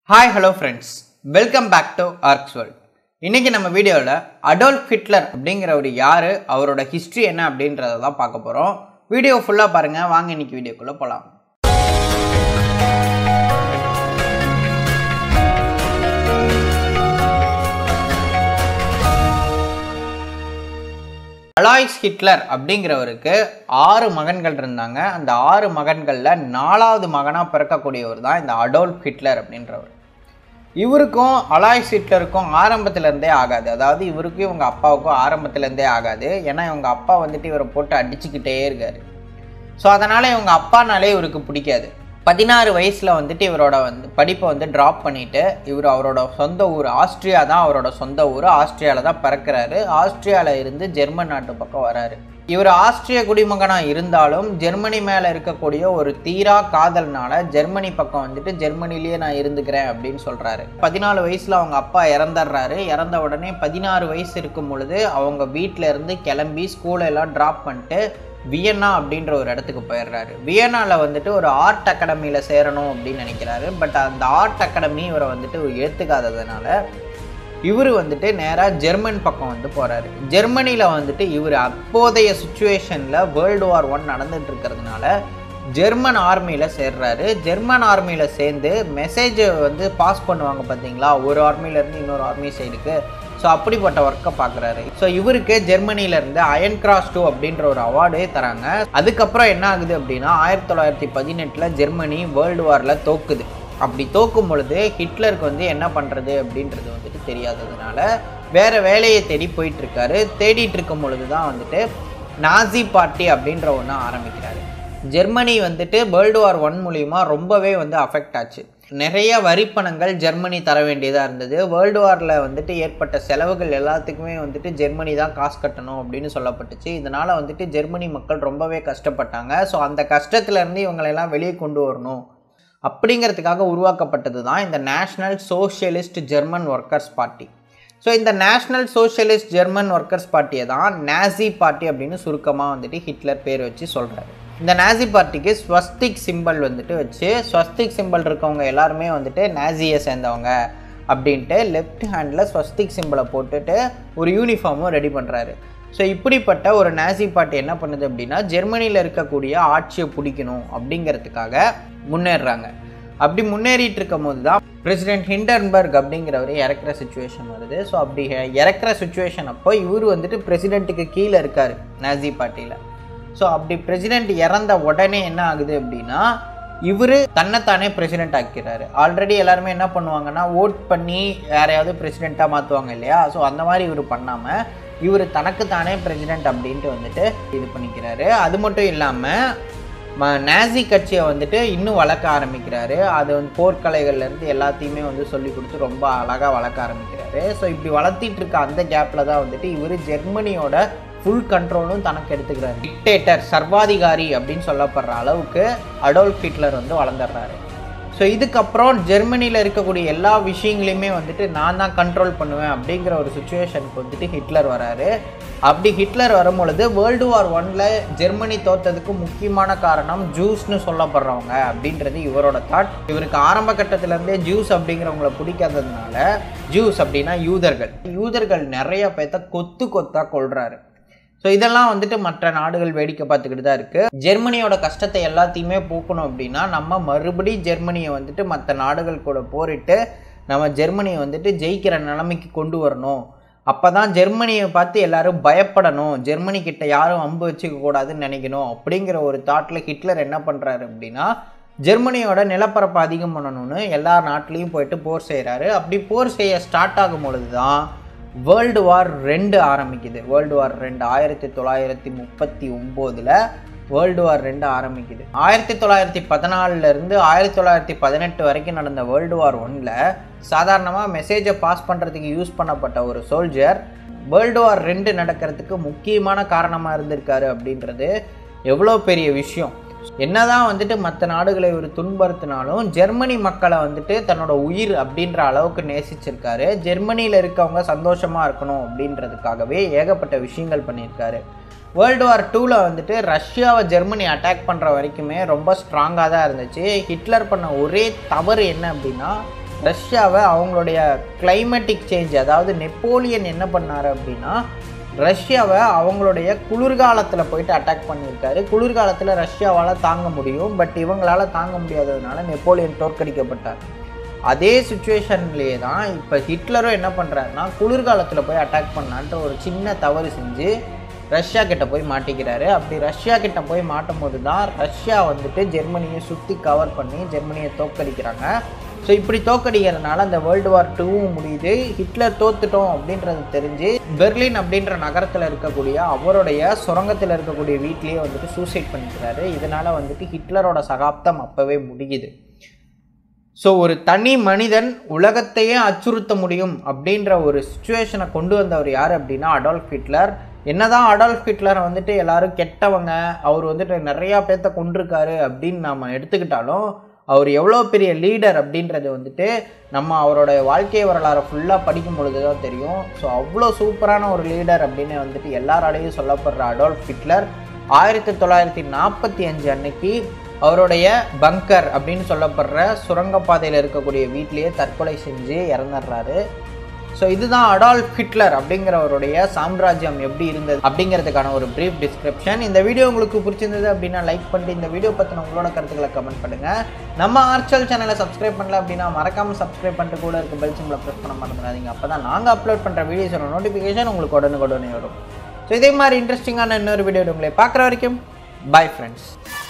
hi hello friends welcome back to Arcs World இன்றைக்கி நம்ம வீடியோவில் அடோல்ஃப் ஹிட்லர் அப்படிங்கிறவர் யார் அவரோட ஹிஸ்ட்ரி என்ன அப்படின்றத தான் பார்க்க போகிறோம் வீடியோ ஃபுல்லாக பாருங்கள் வாங்க இன்னைக்கு வீடியோக்குள்ளே போகலாம் அலாய்ஸ் ஹிட்லர் அப்படிங்கிறவருக்கு ஆறு மகன்கள் இருந்தாங்க அந்த ஆறு மகன்களில் நாலாவது மகனாக பிறக்கக்கூடியவர் தான் இந்த அடோல்ஃப் ஹிட்லர் அப்படின்றவர் இவருக்கும் அலாய்ஸ் ஹிட்லருக்கும் ஆரம்பத்துல இருந்தே ஆகாது அதாவது இவருக்கும் இவங்க அப்பாவுக்கும் ஆரம்பத்துல இருந்தே ஆகாது ஏன்னா இவங்க அப்பா வந்துட்டு இவரை போட்டு அடிச்சுக்கிட்டே இருக்காரு ஸோ அதனால் இவங்க அப்பானாலே இவருக்கு பிடிக்காது பதினாறு வயசில் வந்துட்டு இவரோட வந்து படிப்பை வந்து ட்ராப் பண்ணிவிட்டு இவர் அவரோட சொந்த ஊர் ஆஸ்திரியா தான் அவரோட சொந்த ஊர் ஆஸ்திரியாவில் தான் பிறக்கிறாரு ஆஸ்திரியாவில் இருந்து ஜெர்மன் நாட்டு பக்கம் வராரு இவர் ஆஸ்திரிய குடிமகனாக இருந்தாலும் ஜெர்மனி மேலே இருக்கக்கூடிய ஒரு தீரா காதல்னால ஜெர்மனி பக்கம் வந்துட்டு ஜெர்மனிலேயே நான் இருந்துக்கிறேன் அப்படின்னு சொல்கிறாரு பதினாலு வயசில் அவங்க அப்பா இறந்துடுறாரு இறந்த உடனே பதினாறு வயசு இருக்கும் பொழுது அவங்க வீட்டில் இருந்து கிளம்பி ஸ்கூலெல்லாம் ட்ராப் பண்ணிட்டு வியன்னா அப்படின்ற ஒரு இடத்துக்கு போயிடுறாரு வியன்னாவில் வந்துட்டு ஒரு ஆர்ட் அகாடமியில் சேரணும் அப்படின்னு நினைக்கிறாரு பட் அந்த ஆர்ட் அகாடமி இவரை வந்துட்டு ஏற்றுக்காததுனால இவர் வந்துட்டு நேராக ஜெர்மன் பக்கம் வந்து போகிறாரு ஜெர்மனியில் வந்துட்டு இவர் அப்போதைய சுச்சுவேஷனில் வேர்ல்டு வார் ஒன் நடந்துட்டு இருக்கிறதுனால ஜெர்மன் ஆர்மியில் சேர்றாரு ஜெர்மன் ஆர்மியில் சேர்ந்து மெசேஜை வந்து பாஸ் பண்ணுவாங்க பார்த்தீங்களா ஒரு ஆர்மியிலேருந்து இன்னொரு ஆர்மி சைடுக்கு ஸோ அப்படிப்பட்ட ஒர்க்கை பார்க்குறாரு ஸோ இவருக்கு ஜெர்மனியிலேருந்து அயன் கிராஸ் டூ அப்படின்ற ஒரு அவார்டே தராங்க அதுக்கப்புறம் என்ன ஆகுது அப்படின்னா ஆயிரத்தி தொள்ளாயிரத்தி பதினெட்டில் ஜெர்மனி வேர்ல்டு வாரில் தோக்குது அப்படி தோக்கும் பொழுது ஹிட்லருக்கு வந்து என்ன பண்ணுறது அப்படின்றது வந்துட்டு தெரியாததுனால வேற வேலையை தேடி போயிட்டு இருக்காரு தேடிட்டு இருக்கும் பொழுது தான் வந்துட்டு நாசி பார்ட்டி அப்படின்ற ஒன்று ஆரம்பிக்கிறாரு ஜெர்மனி வந்துட்டு வேர்ல்டு வார் ஒன் மூலிமா ரொம்பவே வந்து அஃபெக்ட் ஆச்சு நிறைய வரிப்பணங்கள் ஜெர்மனி தர வேண்டியதாக இருந்தது வேர்ல்டு வாரில் வந்துட்டு ஏற்பட்ட செலவுகள் எல்லாத்துக்குமே வந்துட்டு ஜெர்மனி தான் காசு கட்டணும் அப்படின்னு சொல்லப்பட்டுச்சு இதனால் வந்துட்டு ஜெர்மனி மக்கள் ரொம்பவே கஷ்டப்பட்டாங்க ஸோ அந்த கஷ்டத்துலேருந்து இவங்களெல்லாம் வெளியே கொண்டு வரணும் அப்படிங்கிறதுக்காக உருவாக்கப்பட்டது தான் இந்த national socialist German workers party so இந்த நேஷ்னல் சோஷியலிஸ்ட் ஜெர்மன் ஒர்க்கர்ஸ் பார்ட்டியை தான் நாசி பார்ட்டி அப்படின்னு சுருக்கமாக வந்துட்டு ஹிட்லர் பேர் வச்சு சொல்கிறாரு இந்த நாசி பார்ட்டிக்கு ஸ்வஸ்திக் சிம்பிள் வந்துட்டு வச்சு ஸ்வஸ்திக் சிம்பிள் இருக்கவங்க எல்லாருமே வந்துட்டு நாசியை சேர்ந்தவங்க அப்படின்ட்டு லெஃப்ட் ஹேண்டில் ஸ்வஸ்திக் சிம்பிளை போட்டுட்டு ஒரு யூனிஃபார்மும் ரெடி பண்ணுறாரு ஸோ இப்படிப்பட்ட ஒரு நாசி பார்ட்டி என்ன பண்ணுது அப்படின்னா ஜெர்மனியில் இருக்கக்கூடிய ஆட்சியை பிடிக்கணும் அப்படிங்கிறதுக்காக முன்னேறுறாங்க அப்படி முன்னேறிட்டு இருக்கும் போது தான் பிரசிடென்ட் ஹிண்டன்பர்க் அப்படிங்கிறவர் இறக்குற சுச்சுவேஷன் வருது ஸோ அப்படி இறக்குற சுச்சுவேஷன் அப்போ இவர் வந்துட்டு பிரசிடென்ட்டுக்கு கீழே இருக்கார் நாசி பார்ட்டியில் ஸோ அப்படி பிரசிடென்ட் இறந்த உடனே என்ன ஆகுது அப்படின்னா இவர் தன்னைத்தானே பிரசிடென்ட் ஆக்கிறாரு ஆல்ரெடி எல்லாருமே என்ன பண்ணுவாங்கன்னா ஓட் பண்ணி யாரையாவது பிரசிடெண்ட்டாக மாற்றுவாங்க இல்லையா ஸோ அந்த மாதிரி இவர் பண்ணாமல் இவர் தனக்கு தானே பிரசிடென்ட் அப்படின்ட்டு வந்துட்டு இது பண்ணிக்கிறாரு அது மட்டும் இல்லாமல் ம நாசி கட்சியை வந்துட்டு இன்னும் வளர்க்க ஆரம்பிக்கிறாரு அது வந்து போர்க்கலைகள்லேருந்து எல்லாத்தையுமே வந்து சொல்லி கொடுத்து ரொம்ப அழகாக வளர்க்க ஆரம்பிக்கிறாரு ஸோ இப்படி வளர்த்திட்டு இருக்க அந்த கேப்பில் தான் வந்துட்டு இவர் ஜெர்மனியோட ஃபுல் கண்ட்ரோலும் தனக்கு எடுத்துக்கிறாரு டிக்டேட்டர் சர்வாதிகாரி அப்படின்னு சொல்லப்படுற அளவுக்கு அடோல்ஃப் ஹிட்லர் வந்து வளர்ந்துடுறாரு ஸோ இதுக்கப்புறம் ஜெர்மனியில் இருக்கக்கூடிய எல்லா விஷயங்களையுமே வந்துட்டு நான் தான் கண்ட்ரோல் பண்ணுவேன் அப்படிங்கிற ஒரு சுச்சுவேஷனுக்கு வந்துட்டு ஹிட்லர் வராரு அப்படி ஹிட்லர் வரும்பொழுது வேர்ல்டு வார் ஒன்ல ஜெர்மனி தோத்ததுக்கு முக்கியமான காரணம் ஜூஸ்னு சொல்லப்படுறவங்க அப்படின்றது இவரோட தாட் இவருக்கு ஆரம்ப கட்டத்திலேருந்தே ஜூஸ் அப்படிங்கிறவங்கள பிடிக்காததுனால ஜூஸ் அப்படின்னா யூதர்கள் யூதர்கள் நிறைய பேர்த்த கொத்து கொத்தாக கொள்றாரு ஸோ இதெல்லாம் வந்துட்டு மற்ற நாடுகள் வேடிக்கை பார்த்துக்கிட்டு தான் இருக்குது ஜெர்மனியோட கஷ்டத்தை எல்லாத்தையுமே போக்கணும் அப்படின்னா நம்ம மறுபடி ஜெர்மனியை வந்துட்டு மற்ற நாடுகள் கூட போரிட்டு நம்ம ஜெர்மனியை வந்துட்டு ஜெயிக்கிற நிலைமைக்கு கொண்டு வரணும் அப்போ தான் ஜெர்மனியை பார்த்து எல்லாரும் பயப்படணும் ஜெர்மனி கிட்ட யாரும் அம்பு வச்சுக்க கூடாதுன்னு நினைக்கணும் அப்படிங்கிற ஒரு தாட்டில் ஹிட்லர் என்ன பண்ணுறாரு அப்படின்னா ஜெர்மனியோட நிலப்பரப்பை அதிகம் பண்ணணும்னு எல்லா நாட்டிலையும் போயிட்டு போர் செய்கிறாரு அப்படி போர் செய்ய ஸ்டார்ட் ஆகும் பொழுது தான் வேர்ல்டு வார் ரெண்டு ஆரம்பிக்குது வேர்ல்டு வார் ரெண்டு ஆயிரத்தி தொள்ளாயிரத்தி முப்பத்தி ஒம்போதில் வேர்ல்டு வார் ரெண்டு ஆரம்பிக்குது ஆயிரத்தி தொள்ளாயிரத்தி பதினாலிருந்து ஆயிரத்தி தொள்ளாயிரத்தி பதினெட்டு வரைக்கும் நடந்த வேர்ல்டு வார் ஒன்றில் சாதாரணமாக மெசேஜை பாஸ் பண்ணுறதுக்கு யூஸ் பண்ணப்பட்ட ஒரு சோல்ஜர் வேர்ல்டு வார் ரெண்டு நடக்கிறதுக்கு முக்கியமான காரணமாக இருந்திருக்காரு அப்படின்றது எவ்வளோ பெரிய விஷயம் என்னதான் வந்துட்டு மற்ற நாடுகளை ஒரு துன்புறுத்தினாலும் ஜெர்மனி மக்களை வந்துட்டு தன்னோட உயிர் அப்படின்ற அளவுக்கு நேசிச்சிருக்காரு ஜெர்மனியில் இருக்கவங்க சந்தோஷமாக இருக்கணும் அப்படின்றதுக்காகவே ஏகப்பட்ட விஷயங்கள் பண்ணியிருக்காரு வேர்ல்டு வார் டூவில் வந்துட்டு ரஷ்யாவை ஜெர்மனி அட்டாக் பண்ணுற வரைக்குமே ரொம்ப ஸ்ட்ராங்காக தான் இருந்துச்சு ஹிட்லர் பண்ண ஒரே தவறு என்ன அப்படின்னா ரஷ்யாவை அவங்களுடைய கிளைமேட்டிக் சேஞ்ச் அதாவது நெப்போலியன் என்ன பண்ணாரு அப்படின்னா ரஷ்யாவை அவங்களுடைய குளிர்காலத்தில் போயிட்டு அட்டாக் பண்ணியிருக்காரு குளிர்காலத்தில் ரஷ்யாவால் தாங்க முடியும் பட் இவங்களால தாங்க முடியாததுனால நெப்போலியன் தோற்கடிக்கப்பட்டார் அதே சுச்சுவேஷன்லேயே தான் இப்போ ஹிட்லரும் என்ன பண்ணுறாருன்னா குளிர்காலத்தில் போய் அட்டாக் பண்ணான்ற ஒரு சின்ன தவறு செஞ்சு ரஷ்யா கிட்ட போய் மாட்டிக்கிறாரு அப்படி ரஷ்யா கிட்ட போய் மாட்டும் போது தான் ரஷ்யா வந்துட்டு ஜெர்மனியை சுற்றி கவர் பண்ணி ஜெர்மனியை தோற்கடிக்கிறாங்க ஸோ இப்படி தோற்கடிக்கிறதுனால அந்த வேர்ல்டு வார் டூவும் முடியுது ஹிட்லர் தோத்துட்டோம் அப்படின்றது தெரிஞ்சு பெர்லின் அப்படின்ற நகரத்தில் இருக்கக்கூடிய அவருடைய சுரங்கத்தில் இருக்கக்கூடிய வீட்லேயே வந்துட்டு சூசைட் பண்ணிக்கிறாரு இதனால் வந்துட்டு ஹிட்லரோட சகாப்தம் அப்போவே முடியுது ஸோ ஒரு தனி மனிதன் உலகத்தையே அச்சுறுத்த முடியும் அப்படின்ற ஒரு சுச்சுவேஷனை கொண்டு வந்தவர் யார் அப்படின்னா அடால்ஃப் ஹிட்லர் என்னதான் அடால்ஃப் ஹிட்லரை வந்துட்டு எல்லாரும் கெட்டவங்க அவர் வந்துட்டு நிறையா பேர்த்த கொண்டிருக்காரு அப்படின்னு நாம் எடுத்துக்கிட்டாலும் அவர் எவ்வளோ பெரிய லீடர் அப்படின்றது வந்துட்டு நம்ம அவரோட வாழ்க்கை வரலாறை ஃபுல்லாக படிக்கும் பொழுது தான் தெரியும் ஸோ அவ்வளோ சூப்பரான ஒரு லீடர் அப்படின்னு வந்துட்டு எல்லாராலையும் சொல்லப்படுற அடால்ஃப் ஹிட்லர் ஆயிரத்தி தொள்ளாயிரத்தி நாற்பத்தி அஞ்சு அன்னைக்கு அவருடைய பங்கர் அப்படின்னு சொல்லப்படுற சுரங்கப்பாதையில் இருக்கக்கூடிய வீட்லேயே தற்கொலை செஞ்சு இறந்துடுறாரு ஸோ இதுதான் அடால்ஃப் ஹிட்லர் அப்படிங்கிறவருடைய சாம்ராஜ்யம் எப்படி இருந்தது அப்படிங்கிறதுக்கான ஒரு ப்ரீஃப் டிஸ்கிரிப்ஷன் இந்த வீடியோ உங்களுக்கு பிடிச்சிருந்தது அப்படின்னா லைக் பண்ணிட்டு இந்த வீடியோ பற்றின உங்களோட கருத்துக்களை கமெண்ட் பண்ணுங்கள் நம்ம ஆர்ச்சல் சேனலை சப்ஸ்கிரைப் பண்ணல அப்படின்னா மறக்காமல் சப்ஸ்கிரைப் பண்ணிட்டு கூட இருக்க பெல் சிம்பிளை ப்ரெஸ் பண்ண மாட்டேங்கிறாதீங்க அப்போ தான் நாங்கள் அப்லோட் பண்ணுற வீடியோஸோட நோட்டிஃபிகேஷன் உங்களுக்கு உடனே உடனே வரும் ஸோ இதே மாதிரி இன்ட்ரெஸ்டிங்கான இன்னொரு வீடியோ உங்களை பார்க்குற வரைக்கும் பை ஃப்ரெண்ட்ஸ்